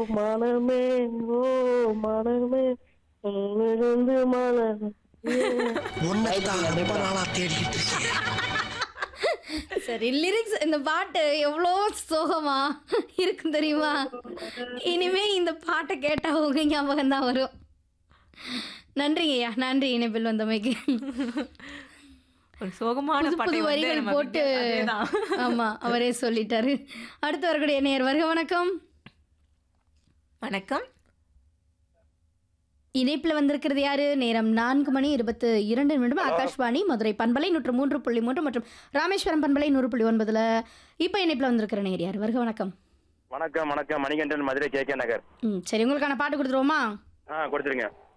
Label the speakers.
Speaker 1: மனமே ஓ மனமே இருந்து மனமே
Speaker 2: உன்னைத்தான் ரொம்ப நாளா தேடிக்கிட்டு இருக்கேன்.
Speaker 3: சரி லிரிக்ஸ் இந்த பாட்டு எவ்வளோ சோகமா இருக்கும் தெரியுமா இனிமே இந்த பாட்டை கேட்டா உங்க ஞாபகம் தான் வரும் நன்றிங்கய்யா நன்றி இணைப்பில் வந்தமைக்கு
Speaker 4: ஒரு சோகமான
Speaker 3: புது
Speaker 4: பாட்டை
Speaker 3: புது
Speaker 4: வந்து
Speaker 3: வரிகள்
Speaker 4: நம்ம
Speaker 3: போட்டு
Speaker 4: வித்யா- அதேதான்.
Speaker 3: ஆமா அவரே சொல்லிட்டாரு அடுத்து வரக்கூடிய நேர் வருக வணக்கம்
Speaker 4: வணக்கம்
Speaker 3: இணைப்பில் வந்திருக்கிறது யாரு நேரம் நான்கு மணி இருபத்து இரண்டு நிமிடம் ஆகாஷ்வாணி மதுரை பண்பலை நூற்று மூன்று புள்ளி மூன்று மற்றும் ராமேஸ்வரம் பண்பலை நூறு புள்ளி ஒன்பதுல இப்போ இணைப்பில் வந்திருக்கிற நேர் யார் வருக வணக்கம்
Speaker 5: வணக்கம் வணக்கம் மணிகண்டன் மதுரை கே கே நகர்
Speaker 3: ம் சரி உங்களுக்கான பாட்டு கொடுத்துருவோமா
Speaker 5: ஆ கொடுத்துருங்க